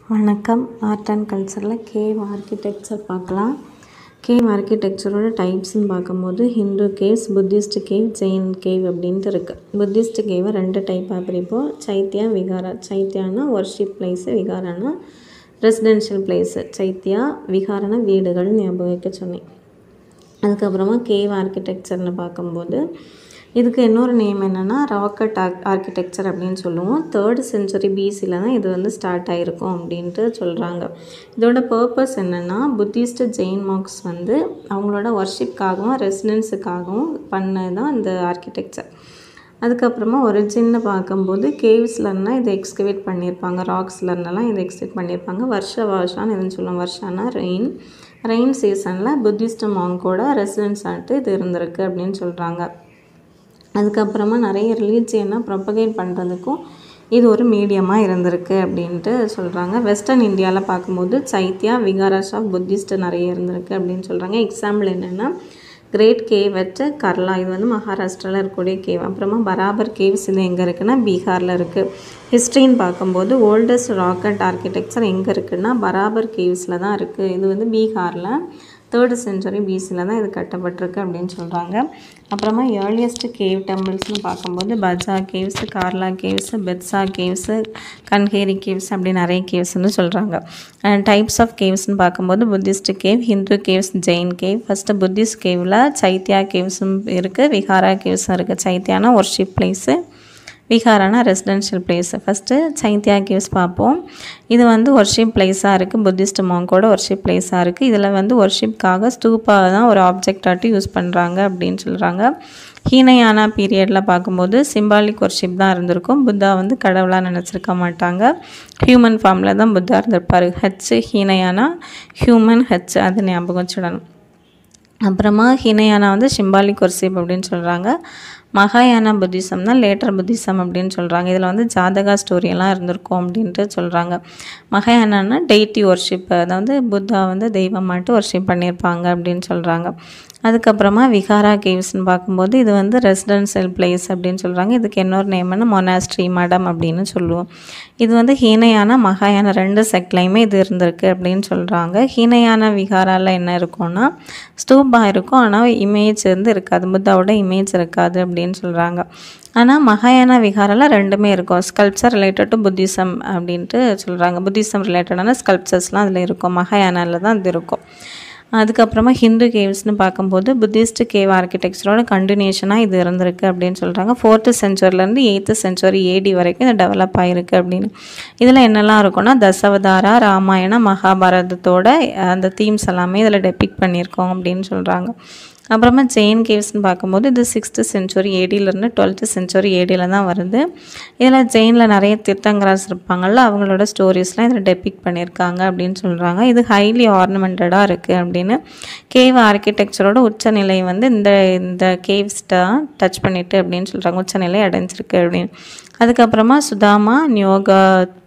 வணக்கம் art and கல்ச்சரில் cave architecture பார்க்கலாம் கேவ் ஆர்கிடெக்சரோட டைப்ஸ்னு பார்க்கும்போது Hindu caves Buddhist cave Jain cave அப்படின்ட்டு இருக்குது புத்திஸ்ட் கேவை ரெண்டு டைப்பாக பிரிப்போம் சைத்யா விகாரா சைத்யானா ஒர்ஷிப் பிளேஸு விகாரானா ரெசிடென்ஷியல் பிளேஸு சைத்யா விகாரானா வீடுகள்னு ஞாபகம் வைக்க சொன்னேன் அதுக்கப்புறமா கேவ் ஆர்கிடெக்சர்னு பார்க்கும்போது இதுக்கு இன்னொரு நேம் என்னென்னா ராக்கெட் ஆர் ஆர்கிடெக்சர் அப்படின்னு சொல்லுவோம் தேர்ட் செஞ்சுரி பிசியில் தான் இது வந்து ஸ்டார்ட் ஆகிருக்கும் அப்படின்ட்டு சொல்கிறாங்க இதோட பர்பஸ் என்னென்னா புத்திஸ்ட் ஜெயின் மார்க்ஸ் வந்து அவங்களோட ஒர்ஷிப்காகவும் ரெசிடென்ஸுக்காகவும் பண்ணது தான் இந்த ஆர்கிடெக்சர் அதுக்கப்புறமா ஒரிஜின்னு பார்க்கும்போது கேவ்ஸ்லன்னா இதை எக்ஸ்கவேட் பண்ணியிருப்பாங்க ராக்ஸ்லன்னெல்லாம் இதை எக்ஸ்கவேட் பண்ணியிருப்பாங்க வருஷ வருஷான்னு எதுன்னு சொல்லுவோம் வருஷானா ரெயின் ரெயின் சீசனில் புத்திஸ்ட் மாங்கோட ரெசிடென்ஸ் ஆட்டு இது இருந்திருக்கு அப்படின்னு சொல்கிறாங்க அதுக்கப்புறமா நிறைய ரிலீஜியனை ப்ரொபகேட் பண்ணுறதுக்கும் இது ஒரு மீடியமாக இருந்திருக்கு அப்படின்ட்டு சொல்கிறாங்க வெஸ்டர்ன் இந்தியாவில் பார்க்கும்போது சைத்யா விகாராஸ் ஆஃப் புத்திஸ்ட் நிறைய இருந்திருக்கு அப்படின்னு சொல்கிறாங்க எக்ஸாம்பிள் என்னென்னா கிரேட் கேவ் அட் கர்லா இது வந்து மகாராஷ்டிராவில் இருக்கக்கூடிய கேவ் அப்புறமா பராபர் கேவ்ஸ் இது எங்கே இருக்குன்னா பீகாரில் இருக்குது ஹிஸ்ட்ரின்னு பார்க்கும்போது ஓல்டஸ்ட் ராக்கெட் ஆர்கிடெக்சர் எங்கே இருக்குன்னா பராபர் கேவ்ஸில் தான் இருக்குது இது வந்து பீகாரில் தேர்டு செஞ்சுரி பிசியில் தான் இது கட்டப்பட்டிருக்கு அப்படின்னு சொல்கிறாங்க அப்புறமா ஏர்லியஸ்ட் கேவ் டெம்பிள்ஸ்னு பார்க்கும்போது Bhaja caves Karla caves Bedsa caves Kanheri caves அப்படி நிறைய கேவ்ஸ்னு சொல்கிறாங்க டைப்ஸ் ஆஃப் கேவ்ஸ்னு பார்க்கும்போது Buddhist cave Hindu caves Jain cave first Buddhist கேவில் சைத்யா கேவ்ஸும் இருக்குது விஹாரா கேவ்ஸும் இருக்குது சைத்யானா ஒர்ஷிப் பிளேஸு விஹாரானா residential place first chaitya caves பார்ப்போம் இது வந்து ஒர்ஷிப் பிளேஸாக இருக்குது புத்திஸ்ட் மாங்கோட ஒர்ஷிப் பிளேஸாக இருக்குது இதில் வந்து ஒர்ஷிப்காக ஸ்டூப்பாக தான் ஒரு ஆப்ஜெக்டாட்டி யூஸ் பண்ணுறாங்க அப்படின்னு சொல்கிறாங்க ஹீனயானா பீரியடில் பார்க்கும்போது சிம்பாலிக் ஒர்ஷிப் தான் இருந்திருக்கும் புத்தா வந்து கடவுளாக நினச்சிருக்க மாட்டாங்க ஹியூமன் ஃபார்மில் தான் புத்தா இருந்திருப்பார் ஹச் ஹீனயானா ஹியூமன் ஹச் அது ஞாபகம் வச்சுடணும் அப்புறமா ஹினயானா வந்து சிம்பாலிக் ஒர்ஷிப் அப்படின்னு சொல்கிறாங்க மகாயானா புத்திசம் தான் லேட்டர் புத்திசம் அப்படின்னு சொல்கிறாங்க இதில் வந்து ஜாதகா ஸ்டோரியெல்லாம் இருந்திருக்கும் அப்படின்ட்டு சொல்கிறாங்க மகாயானானா டெய்டி ஒர்ஷிப் அதாவது புத்தா வந்து தெய்வமாட்டு ஒர்ஷிப் பண்ணியிருப்பாங்க அப்படின்னு சொல்கிறாங்க அதுக்கப்புறமா விகாரா கேவ்ஸ்னு பார்க்கும்போது இது வந்து ரெசிடென்சியல் பிளேஸ் அப்படின்னு சொல்கிறாங்க இதுக்கு இன்னொரு நேம்னா மொனாஸ்ட்ரி மடம் அப்படின்னு சொல்லுவோம் இது வந்து ஹீனயான மகாயான ரெண்டு செக்லையுமே இது இருந்திருக்கு அப்படின்னு சொல்கிறாங்க ஹீனயான விகாராவில் என்ன இருக்கும்னா ஸ்தூபா இருக்கும் ஆனால் இமேஜ் வந்து இருக்காது புத்தாவோட இமேஜ் இருக்காது அப்படின்னு சொல்கிறாங்க ஆனால் மகாயான விகாரில் ரெண்டுமே இருக்கும் ஸ்கல்ப்சர் ரிலேட்டட் டு புத்திசம் அப்படின்ட்டு சொல்கிறாங்க புத்திசம் ரிலேட்டடான ஸ்கல்ப்சர்ஸ்லாம் அதில் இருக்கும் மகாயானாவில் தான் அது இருக்கும் அதுக்கப்புறமா ஹிந்து கேவ்ஸ்னு பார்க்கும்போது புத்திஸ்ட் கேவ் ஆர்கிடெக்சரோட கண்டினியூஷனாக இது இருந்திருக்கு அப்படின்னு சொல்கிறாங்க ஃபோர்த்து செஞ்சுரிலேருந்து எயித்து செஞ்சுரி ஏடி வரைக்கும் இது டெவலப் ஆகிருக்கு அப்படின்னு இதில் என்னெல்லாம் இருக்கும்னா தசவதாரா ராமாயணம் மகாபாரதத்தோட அந்த தீம்ஸ் எல்லாமே இதில் டெபிக் பண்ணியிருக்கோம் அப்படின்னு சொல்கிறாங்க அப்புறமா ஜெயின் கேவ்ஸ்னு பார்க்கும்போது இது சிக்ஸ்த்து செஞ்சுரி ஏடியிலேருந்து டுவெல்த்து செஞ்சுரி ஏடியில் தான் வருது இதில் ஜெயினில் நிறைய தீர்த்தங்கராஸ் இருப்பாங்கள்ல அவங்களோட ஸ்டோரிஸ்லாம் இதில் டெபிக் பண்ணியிருக்காங்க அப்படின்னு சொல்கிறாங்க இது ஹைலி ஆர்னமெண்டடாக இருக்குது அப்படின்னு கேவ் ஆர்கிடெக்சரோட உச்சநிலை வந்து இந்த இந்த கேவ்ஸ்ட்டை டச் பண்ணிட்டு அப்படின்னு சொல்கிறாங்க உச்சநிலை அடைஞ்சிருக்கு அப்படின்னு அதுக்கப்புறமா சுதாமா நியோகா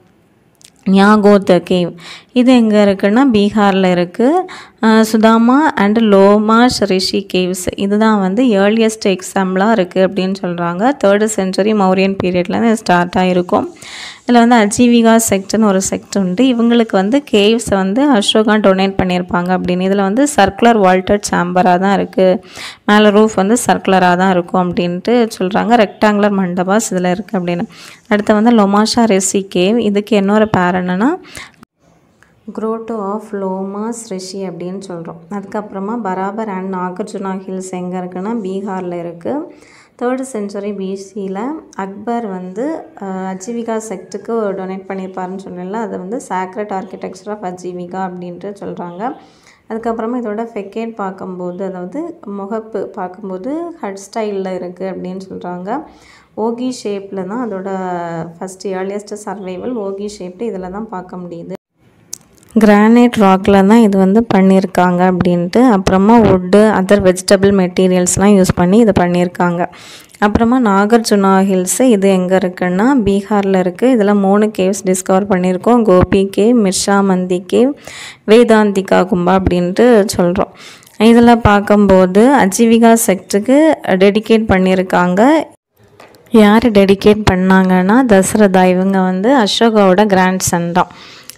ஞாகோத்த கேவ் இது எங்கே இருக்குன்னா பீகாரில் இருக்குது சுதாமா அண்ட் லோமாஷ் ரிஷி கேவ்ஸ் இதுதான் வந்து ஏர்லியஸ்ட் எக்ஸாம்பிளாக இருக்குது அப்படின்னு சொல்கிறாங்க தேர்டு செஞ்சுரி மௌரியன் பீரியட்லேருந்து ஸ்டார்ட் ஆகிருக்கும் இதில் வந்து அஜீவிகா செக்ட்னு ஒரு செக்ட் உண்டு இவங்களுக்கு வந்து கேவ்ஸை வந்து அசோகா டொனேட் பண்ணியிருப்பாங்க அப்படின்னு இதில் வந்து சர்க்குலர் வால்டட் சாம்பராக தான் இருக்குது மேலே ரூஃப் வந்து சர்க்குலராக தான் இருக்கும் அப்படின்ட்டு சொல்கிறாங்க ரெக்டாங்குலர் மண்டபாஸ் இதில் இருக்குது அப்படின்னு அடுத்து வந்து லொமாஷா ரெசி கேவ் இதுக்கு இன்னொரு பேர் என்னென்னா குரோட்டோ ஆஃப் லோமாஸ் ரிஷி அப்படின்னு சொல்கிறோம் அதுக்கப்புறமா பராபர் அண்ட் நாகார்ஜுனா ஹில்ஸ் எங்கே இருக்குன்னா பீகாரில் இருக்குது தேர்டு செஞ்சுரி பிசியில் அக்பர் வந்து அஜீவிகா செக்ட்டுக்கு டொனேட் பண்ணியிருப்பாருன்னு சொன்னல அதை வந்து சாக்ரெட் ஆர்கிடெக்சர் ஆஃப் அஜீவிகா அப்படின்ட்டு சொல்கிறாங்க அதுக்கப்புறமா இதோட ஃபெக்கேட் பார்க்கும்போது அதாவது முகப்பு பார்க்கும்போது ஹட் ஸ்டைலில் இருக்குது அப்படின்னு சொல்கிறாங்க ஓகி ஷேப்பில் தான் அதோட first earliest survival ogee shaped இதில் தான் பார்க்க முடியுது கிரானைட் ராக்கில் தான் இது வந்து பண்ணியிருக்காங்க அப்படின்ட்டு அப்புறமா வுட்டு அதர் வெஜிடபிள் மெட்டீரியல்ஸ்லாம் யூஸ் பண்ணி இது பண்ணியிருக்காங்க அப்புறமா நாகார்ஜுனா ஹில்ஸு இது எங்கே இருக்குன்னா பீகாரில் இருக்குது இதில் மூணு கேவ்ஸ் டிஸ்கவர் பண்ணியிருக்கோம் கோபி கேவ் மிர்ஷா மந்தி கேவ் வேதாந்திகா கும்பா அப்படின்ட்டு சொல்கிறோம் இதில் பார்க்கும்போது அஜீவிகா செக்டுக்கு டெடிகேட் பண்ணியிருக்காங்க யார் டெடிகேட் பண்ணாங்கன்னா தசரதா இவங்க வந்து அசோகாவோட கிராண்ட் சன் தான்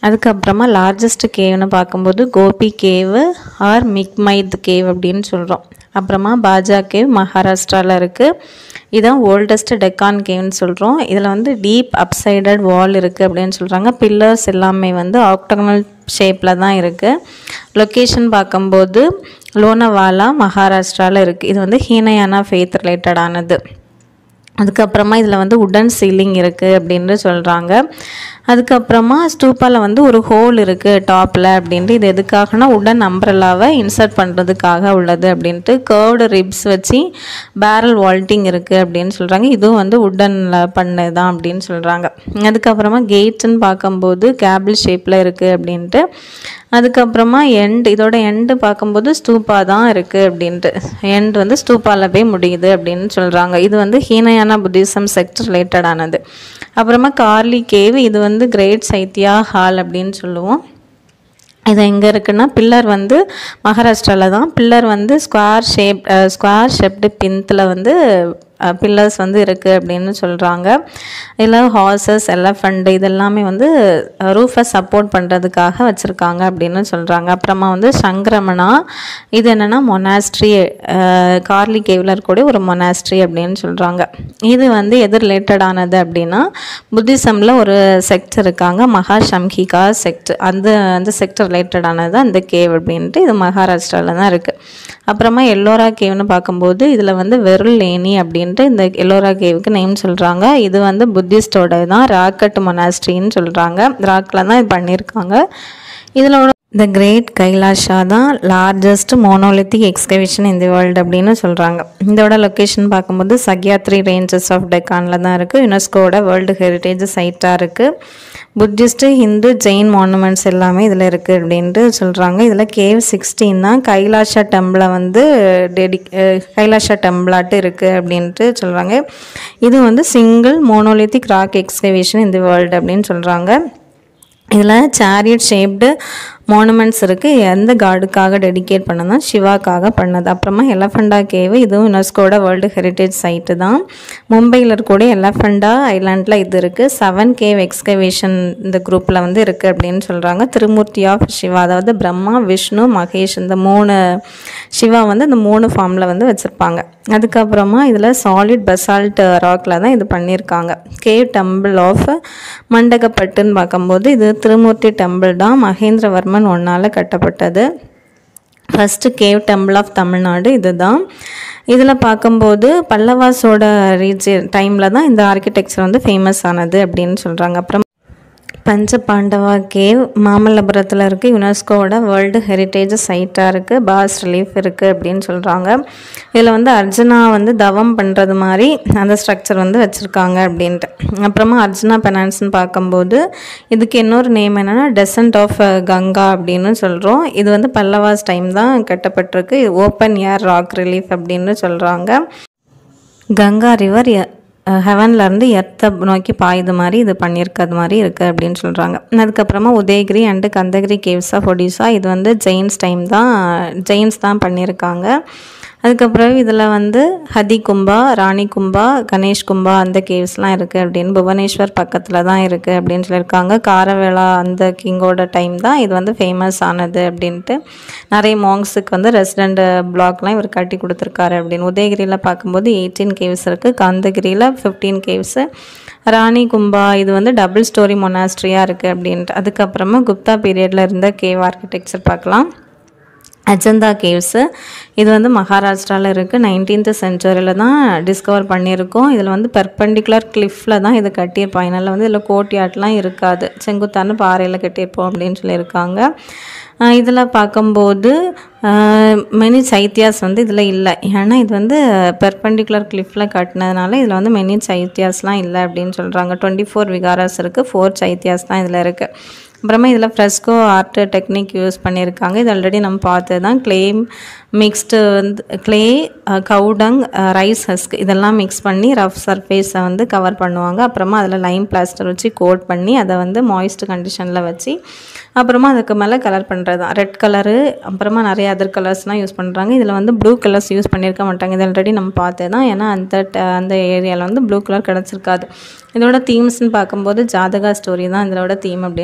அதுக்கப்புறமா லார்ஜஸ்ட் கேவ்னு பார்க்கும்போது கோபி கேவு ஆர் மிக்மைத் கேவ் அப்படின்னு சொல்கிறோம் அப்புறமா பாஜா கேவ் மகாராஷ்டிராவில் இருக்குது இதான் ஓல்டஸ்ட் டெக்கான் கேவ்னு சொல்கிறோம் இதில் வந்து டீப் அப்சைடட் வால் இருக்குது அப்படின்னு சொல்கிறாங்க பில்லர்ஸ் எல்லாமே வந்து ஆக்டகனல் ஷேப்பில் தான் இருக்குது லொக்கேஷன் பார்க்கும்போது லோனவாலா மகாராஷ்டிராவில் இருக்குது இது வந்து ஹீனயானா ஃபெய்த் ரிலேட்டடானது அதுக்கப்புறமா இதில் வந்து உடன் சீலிங் இருக்குது அப்படின்னு சொல்கிறாங்க அதுக்கப்புறமா ஸ்டூப்பாவில் வந்து ஒரு ஹோல் இருக்குது டாப்பில் அப்படின்ட்டு இது எதுக்காகனா உடன் அம்ப்ரல்லாவை இன்சர்ட் பண்ணுறதுக்காக உள்ளது அப்படின்ட்டு கேர்வ்டு ரிப்ஸ் வச்சு பேரல் வால்ட்டிங் இருக்குது அப்படின்னு சொல்கிறாங்க இதுவும் வந்து உடனில் பண்ணது தான் அப்படின்னு சொல்கிறாங்க அதுக்கப்புறமா கேட்ஸ்ன்னு பார்க்கும்போது கேபிள் ஷேப்பில் இருக்குது அப்படின்ட்டு அதுக்கப்புறமா எண்ட் இதோட எண்டு பார்க்கும்போது ஸ்தூப்பா தான் இருக்குது அப்படின்ட்டு எண்ட் வந்து ஸ்தூப்பாவில் போய் முடியுது அப்படின்னு சொல்கிறாங்க இது வந்து ஹீனயானா புத்திசம் செக்ட் ரிலேட்டடானது அப்புறமா கார்லி கேவ் இது வந்து கிரேட் சைத்தியா ஹால் அப்படின்னு சொல்லுவோம் இது எங்கே இருக்குன்னா பில்லர் வந்து மகாராஷ்டிராவில் தான் பில்லர் வந்து ஸ்கொயர் ஷேப் ஸ்கொயர் ஷேப்டு பின்த்தில் வந்து பில்லர்ஸ் வந்து இருக்குது அப்படின்னு சொல்கிறாங்க இதில் ஹார்சஸ் எலஃபண்ட் இதெல்லாமே வந்து ரூஃபை சப்போர்ட் பண்ணுறதுக்காக வச்சுருக்காங்க அப்படின்னு சொல்கிறாங்க அப்புறமா வந்து சங்கிரமணா இது என்னென்னா மொனாஸ்ட்ரி கார்லி கேவில் இருக்கக்கூடிய ஒரு மொனாஸ்ட்ரி அப்படின்னு சொல்கிறாங்க இது வந்து எது ரிலேட்டடானது அப்படின்னா புத்திசமில் ஒரு செக்ட் இருக்காங்க மகா சம்ஹிகா செக்ட் அந்த அந்த செக்ட் ரிலேட்டடானது அந்த கேவ் அப்படின்ட்டு இது மகாராஷ்டிராவில் தான் இருக்குது அப்புறமா எல்லோரா கேவ்னு பார்க்கும்போது இதில் வந்து வெருள் லேனி அப்படின்ட்டு இந்த எல்லோரா கேவுக்கு நேம் சொல்கிறாங்க இது வந்து புத்திஸ்டோட தான் ராக்கட் மொனாஸ்ட்ரின்னு சொல்கிறாங்க ராக்கில் தான் இது பண்ணியிருக்காங்க இதில் த கிரேட் கைலாஷா தான் லார்ஜஸ்ட் மோனோலித்திக் எக்ஸ்கவேஷன் இந்த வேர்ல்டு அப்படின்னு சொல்கிறாங்க இதோட லொக்கேஷன் பார்க்கும்போது சக்யாத்ரி ரேஞ்சஸ் ஆஃப் டெக்கானில் தான் இருக்குது யுனெஸ்கோட வேர்ல்டு ஹெரிட்டேஜ் சைட்டாக இருக்குது புத்திஸ்ட்டு ஹிந்து ஜெயின் மானுமெண்ட்ஸ் எல்லாமே இதில் இருக்குது அப்படின்ட்டு சொல்கிறாங்க இதில் கேவ் சிக்ஸ்டீன் தான் கைலாஷா டெம்பிளை வந்து டெடி கைலாஷா டெம்பிளாட்டு இருக்குது அப்படின்ட்டு சொல்கிறாங்க இது வந்து சிங்கிள் மோனோலித்திக் ராக் எக்ஸ்கவேஷன் இந்த வேர்ல்டு அப்படின்னு சொல்கிறாங்க இதில் சேரியட் ஷேப்டு மானுமெண்ட்ஸ் இருக்குது எந்த காடுக்காக டெடிகேட் பண்ணதுனா சிவாக்காக பண்ணது அப்புறமா எலஃபண்டா கேவு இதுவும் யுனெஸ்கோட வேர்ல்டு ஹெரிட்டேஜ் சைட்டு தான் மும்பையில் இருக்கக்கூடிய எலஃபண்டா ஐலாண்டில் இது இருக்குது செவன் கேவ் எக்ஸ்கவேஷன் இந்த குரூப்பில் வந்து இருக்குது அப்படின்னு சொல்கிறாங்க திருமூர்த்தி ஆஃப் சிவா அதாவது பிரம்மா விஷ்ணு மகேஷ் இந்த மூணு சிவா வந்து இந்த மூணு ஃபார்மில் வந்து வச்சுருப்பாங்க அதுக்கப்புறமா இதில் சாலிட் பசால்ட் ராக்கில் தான் இது பண்ணியிருக்காங்க கேவ் டெம்பிள் ஆஃப் மண்டகப்பட்டுன்னு பார்க்கும்போது இது திருமூர்த்தி டெம்பிள் தான் மகேந்திரவர்மன் ஒன்றால் கட்டப்பட்டது first cave temple of Tamil Nadu இதுதான் இதில் பார்க்கும்போது பல்லவாஸோட ரீஜ் டைமில் தான் இந்த ஆர்கிடெக்சர் வந்து ஃபேமஸ் ஆனது அப்படின்னு சொல்கிறாங்க அப்புறம் பஞ்ச பாண்டவா கேவ் மாமல்லபுரத்தில் இருக்குது யுனெஸ்கோவோட வேர்ல்டு ஹெரிட்டேஜ் சைட்டாக இருக்குது பாஸ் ரிலீஃப் இருக்குது அப்படின்னு சொல்கிறாங்க இதில் வந்து அர்ஜுனா வந்து தவம் பண்ணுறது மாதிரி அந்த ஸ்ட்ரக்சர் வந்து வச்சுருக்காங்க அப்படின்ட்டு அப்புறமா அர்ஜுனா பெனான்ஸ்னு பார்க்கும்போது இதுக்கு இன்னொரு நேம் என்னென்னா டெசன்ட் ஆஃப் கங்கா அப்படின்னு சொல்கிறோம் இது வந்து பல்லவாஸ் டைம் தான் கட்டப்பட்டிருக்கு ஓப்பன் ஏர் ராக் ரிலீஃப் அப்படின்னு சொல்கிறாங்க கங்கா ரிவர் ஹெவன்லேருந்து எர்த்தை நோக்கி பாயுது மாதிரி இது பண்ணியிருக்கிறது மாதிரி இருக்குது அப்படின்னு சொல்கிறாங்க அதுக்கப்புறமா Udayagiri and Khandagiri caves of Odisha இது வந்து ஜெயின்ஸ் டைம் தான் ஜெயின்ஸ் தான் பண்ணியிருக்காங்க அதுக்கப்புறம் இதில் வந்து ஹதி கும்பா ராணி கும்பா கணேஷ் கும்பா அந்த கேவ்ஸ்லாம் இருக்குது அப்படின்னு புவனேஸ்வர் பக்கத்தில் தான் இருக்குது அப்படின்னு சொல்லியிருக்காங்க காரவேளா அந்த கிங்கோட டைம் தான் இது வந்து ஃபேமஸ் ஆனது அப்படின்ட்டு நிறைய மாங்ஸுக்கு வந்து ரெசிடெண்ட் பிளாக்லாம் இவர் கட்டி கொடுத்துருக்காரு அப்படின்னு உதயகிரியில் பார்க்கும்போது எயிட்டீன் கேவ்ஸ் இருக்குது கந்தகிரியில் ஃபிஃப்டீன் கேவ்ஸு ராணி கும்பா இது வந்து டபுள் ஸ்டோரி மொனாஸ்ட்ரியாக இருக்குது அப்படின்ட்டு அதுக்கப்புறமா குப்தா பீரியடில் இருந்த கேவ் ஆர்கிடெக்சர் பார்க்கலாம் அஜந்தா கேவ்ஸு இது வந்து மகாராஷ்டிராவில் இருக்குது நைன்டீன்த் சென்ச்சுரியில் தான் டிஸ்கவர் பண்ணியிருக்கோம் இதில் வந்து பெர்பெண்டிகுலர் கிளிஃபில் தான் இது கட்டியிருப்பாங்க அதனால் வந்து இதில் கோட்யாட்லாம் இருக்காது செங்குத்தான பாறையில் கட்டியிருப்போம் அப்படின்னு சொல்லியிருக்காங்க இதில் பார்க்கும்போது மெனி சைத்தியாஸ் வந்து இதில் இல்லை ஏன்னா இது வந்து பெர்பெண்டிகுலர் கிளிஃபில் கட்டினதுனால இதில் வந்து மெனி சைத்தியாஸ்லாம் இல்லை அப்படின்னு சொல்கிறாங்க டுவெண்ட்டி ஃபோர் விகாராஸ் இருக்குது ஃபோர் சைத்தியாஸ் தான் இதில் இருக்குது அப்புறமா இதில் ஃப்ரெஸ்கோ ஆர்ட் டெக்னிக் யூஸ் பண்ணியிருக்காங்க இது ஆல்ரெடி நம்ம பார்த்தது தான் க்ளே மிக்ஸ்டு வந்து க்ளே கவுடங் ரைஸ் ஹஸ்க் இதெல்லாம் மிக்ஸ் பண்ணி ரஃப் சர்ஃபேஸை வந்து கவர் பண்ணுவாங்க அப்புறமா அதில் லைம் பிளாஸ்டர் வச்சு கோட் பண்ணி அதை வந்து மாய்ஸ்ட் கண்டிஷனில் வச்சு அப்புறமா அதுக்கு மேலே கலர் பண்ணுறது தான் ரெட் கலரு அப்புறமா நிறைய அதர் கலர்ஸ்லாம் யூஸ் பண்ணுறாங்க இதில் வந்து ப்ளூ கலர்ஸ் யூஸ் பண்ணியிருக்க மாட்டாங்க இது ஆல்ரெடி நம்ம பார்த்தது தான் ஏன்னா அந்த அந்த ஏரியாவில் வந்து ப்ளூ கலர் கிடச்சிருக்காது இதோட தீம்ஸ்னு பார்க்கும்போது ஜாதகா ஸ்டோரி தான் இதோட தீம் அப்படின்னு சொல்கிறாங்க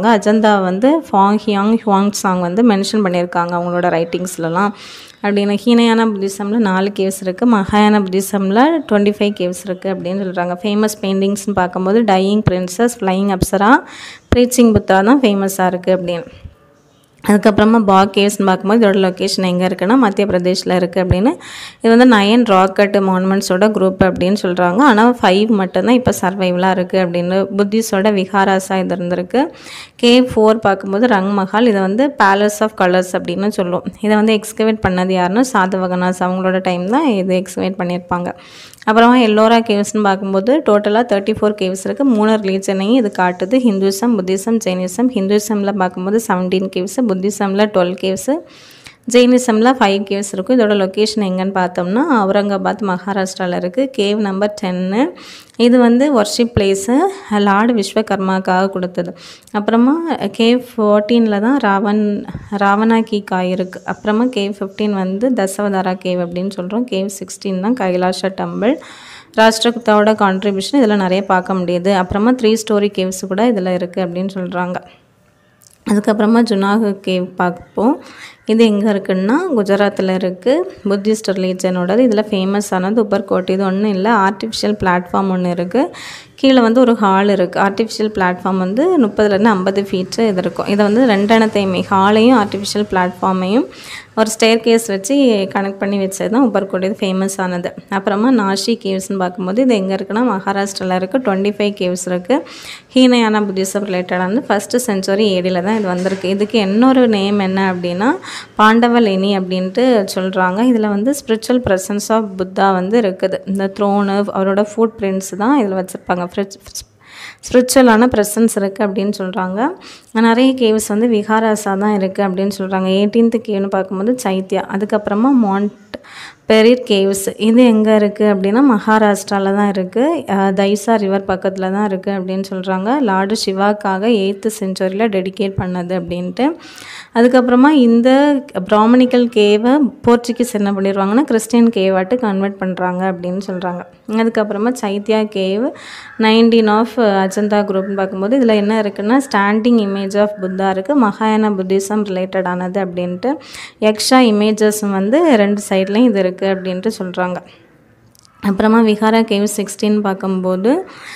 சொல்கிறாங்க அஜந்தா வந்து ஃபாங் ஹியாங் ஹுவாங் சாங் வந்து மென்ஷன் பண்ணியிருக்காங்க அவங்களோட ரைட்டிங்ஸ்லலாம் அப்படின்னு ஹீனயான புத்திசமில் நாலு கேவ்ஸ் இருக்குது மகாயான புத்திசமில் டுவெண்ட்டி ஃபைவ் கேவ்ஸ் இருக்குது அப்படின்னு சொல்கிறாங்க ஃபேமஸ் பெயிண்டிங்ஸ்னு பார்க்கும்போது dying princess flying apsara preaching Buddha தான் ஃபேமஸாக இருக்குது அப்படின்னு அதுக்கப்புறமா பாக் கேவ்ஸ்னு பார்க்கும்போது இதோட லொக்கேஷன் எங்கே இருக்குன்னா மத்திய பிரதேஷில் இருக்குது அப்படின்னு இது வந்து நயன் ராக்கெட் மானுமெண்ட்ஸோட குரூப் அப்படின்னு சொல்கிறாங்க ஆனால் ஃபைவ் மட்டும்தான் இப்போ சர்வைவலாக இருக்குது அப்படின்னு புத்திஸோட விஹாராஸாக இது இருந்திருக்கு கேவ் ஃபோர் பார்க்கும்போது ரங் மஹால் இதை வந்து பேலஸ் ஆஃப் கலர்ஸ் அப்படின்னு சொல்லுவோம் இதை வந்து எக்ஸ்கவேட் பண்ணது யாருன்னா சாதவகனாஸ் அவங்களோட டைம் தான் இது எக்ஸ்கவேட் பண்ணியிருப்பாங்க அப்புறமா எல்லோரா கேவ்ஸ்னு பார்க்கும்போது டோட்டலாக தேர்ட்டி ஃபோர் கேவ்ஸ் இருக்குது மூணு ரிலீஜனையும் இது காட்டுது ஹிந்துசம் புத்திசம் ஜெயினிசம் ஹிந்துசமில் பார்க்கும்போது செவன்டீன் கேவ்ஸு புத்திசமில் டுவெல் கேவ்ஸு ஜெயினிசமில் ஃபைவ் கேவ்ஸ் இருக்கும் இதோட லொக்கேஷன் எங்கன்னு பார்த்தோம்னா அவுரங்காபாத் மகாராஷ்டிராவில் இருக்குது கேவ் நம்பர் டென்னு இது வந்து ஒர்ஷிப் பிளேஸு லார்டு விஸ்வகர்மாக்காக கொடுத்தது அப்புறமா கேவ் ஃபோர்டீனில் தான் ராவன் ராவணா கீ காய் இருக்குது அப்புறமா கேவ் ஃபிஃப்டீன் வந்து தசவதாரா கேவ் அப்படின்னு சொல்கிறோம் கேவ் சிக்ஸ்டீன் தான் கைலாஷ டம்பிள் ராஷ்டிரகுப்தாவோட கான்ட்ரிபியூஷன் இதில் நிறைய பார்க்க முடியுது அப்புறமா த்ரீ ஸ்டோரி கேவ்ஸ் கூட இதில் இருக்குது அப்படின்னு சொல்கிறாங்க அதுக்கப்புறமா ஜுனாகு கேவ் பார்ப்போம் இது எங்கே இருக்குன்னா குஜராத்தில் இருக்குது புத்திஸ்ட் ரிலீஜனோடது இதில் ஃபேமஸ் ஆனது உப்பர்கோட் இது ஒன்றும் இல்லை ஆர்டிஃபிஷியல் பிளாட்ஃபார்ம் ஒன்று இருக்குது கீழே வந்து ஒரு ஹால் இருக்குது ஆர்டிஃபிஷியல் பிளாட்ஃபார்ம் வந்து முப்பதுலேருந்து ஐம்பது ஃபீட்டு இது இருக்கும் இதை வந்து ரெண்டெண்ணத்தையுமே ஹாலையும் ஆர்டிஃபிஷியல் பிளாட்ஃபார்மையும் ஒரு ஸ்டேர் கேஸ் வச்சு கனெக்ட் பண்ணி வச்சது தான் உப்பர்கோட் இது ஃபேமஸ் ஆனது அப்புறமா நாஷி கேவ்ஸ்னு பார்க்கும்போது இது எங்கே இருக்குன்னா மகாராஷ்டிராவில் இருக்குது டுவெண்ட்டி ஃபைவ் கேவ்ஸ் இருக்குது ஹீனயானா புத்திசம் ரிலேட்டடாக வந்து ஃபஸ்ட்டு செஞ்சுரி ஏடியில் தான் இது வந்திருக்கு இதுக்கு இன்னொரு நேம் என்ன அப்படின்னா பாண்டவலேனி அப்படின்ட்டு சொல்கிறாங்க இதில் வந்து ஸ்பிரிச்சுவல் ப்ரெசன்ஸ் ஆஃப் புத்தா வந்து இருக்குது இந்த த்ரோனு அவரோட ஃபுட் பிரிண்ட்ஸ் தான் இதில் வச்சுருப்பாங்க ஃப்ரிட்ஜ் ஸ்பிரிச்சுவலான ப்ரெசன்ஸ் இருக்குது அப்படின்னு சொல்கிறாங்க நிறைய கேவ்ஸ் வந்து விஹாராஸாக தான் இருக்குது அப்படின்னு சொல்கிறாங்க எயிட்டீன்த்து கேவ்னு பார்க்கும்போது சைத்யா அதுக்கப்புறமா மாண்ட் பெரிர் கேவ்ஸ் இது எங்கே இருக்குது அப்படின்னா மகாராஷ்டிராவில் தான் இருக்குது தைசா ரிவர் பக்கத்தில் தான் இருக்குது அப்படின்னு சொல்கிறாங்க லார்டு சிவாக்காக எயித்து செஞ்சுரியில் டெடிகேட் பண்ணது அப்படின்ட்டு அதுக்கப்புறமா இந்த பிராமணிக்கல் கேவை போர்ச்சுகீஸ் என்ன பண்ணிடுவாங்கன்னா கிறிஸ்டியன் கேவாட்டு கன்வெர்ட் பண்ணுறாங்க அப்படின்னு சொல்கிறாங்க அதுக்கப்புறமா chaitya cave nineteen of Ajanta குரூப்னு பார்க்கும்போது இதில் என்ன இருக்குன்னா ஸ்டாண்டிங் இமேஜ் ஆஃப் புத்தா இருக்குது மகாயான புத்திசம் ரிலேட்டடானது அப்படின்ட்டு எக்ஸ்ட்ரா இமேஜஸும் வந்து ரெண்டு சைட்லேயும் இது இருக்குது அப்படின்ட்டு சொல்கிறாங்க அப்புறமா விஹாரா கேவ் சிக்ஸ்டீன் பார்க்கும்போது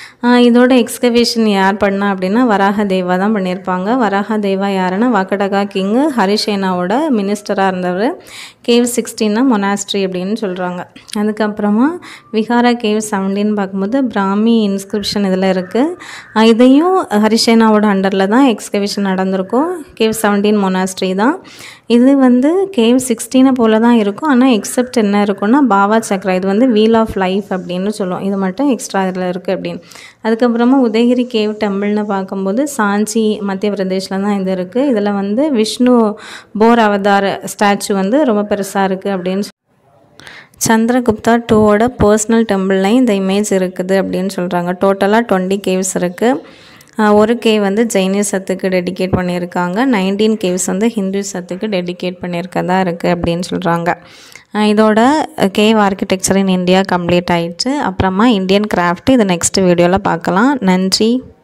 இதோட எக்ஸ்கவேஷன் யார் பண்ணா அப்படின்னா வராக தேவா தான் பண்ணியிருப்பாங்க வராக தேவா யாருன்னா வாக்கடகா கிங்கு ஹரிசேனாவோட மினிஸ்டராக இருந்தவர் கேவ் சிக்ஸ்டீன்னா மொனாஸ்ட்ரி அப்படின்னு சொல்கிறாங்க அதுக்கப்புறமா விஹாரா கேவ் செவன்டீன் பார்க்கும்போது பிராமி இன்ஸ்கிரிப்ஷன் இதில் இருக்குது இதையும் ஹரிசேனாவோட அண்டரில் தான் எக்ஸ்கவேஷன் நடந்திருக்கும் கேவ் செவன்டீன் மொனாஸ்ட்ரி தான் இது வந்து கேவ் சிக்ஸ்டீனை போல தான் இருக்கும் ஆனால் எக்ஸப்ட் என்ன இருக்குன்னா பாவா சக்ரா இது வந்து வீல் ஆஃப் லைஃப் அப்படின்னு சொல்லுவோம் இது மட்டும் எக்ஸ்ட்ரா இதில் இருக்குது அப்படின்னு அதுக்கப்புறமா உதயகிரி கேவ் டெம்பிள்னு பார்க்கும்போது சாஞ்சி மத்திய பிரதேஷில் தான் இது இருக்குது இதில் வந்து விஷ்ணு போர் அவதார ஸ்டாச்சு வந்து ரொம்ப பெருசாக இருக்குது அப்படின்னு சந்திரகுப்தா டூவோட பர்சனல் டெம்பிள்லையும் இந்த இமேஜ் இருக்குது அப்படின்னு சொல்கிறாங்க டோட்டலாக டுவெண்ட்டி கேவ்ஸ் இருக்குது ஒரு கேவ் வந்து ஜெயினிசத்துக்கு டெடிகேட் பண்ணியிருக்காங்க நைன்டீன் கேவ்ஸ் வந்து ஹிந்துசத்துக்கு டெடிகேட் பண்ணியிருக்கதா இருக்குது அப்படின்னு சொல்கிறாங்க இதோட cave architecture in India complete ஆயிடுச்சு அப்புறமா இந்தியன் கிராஃப்ட் இது நெக்ஸ்ட் வீடியோவில் பார்க்கலாம் நன்றி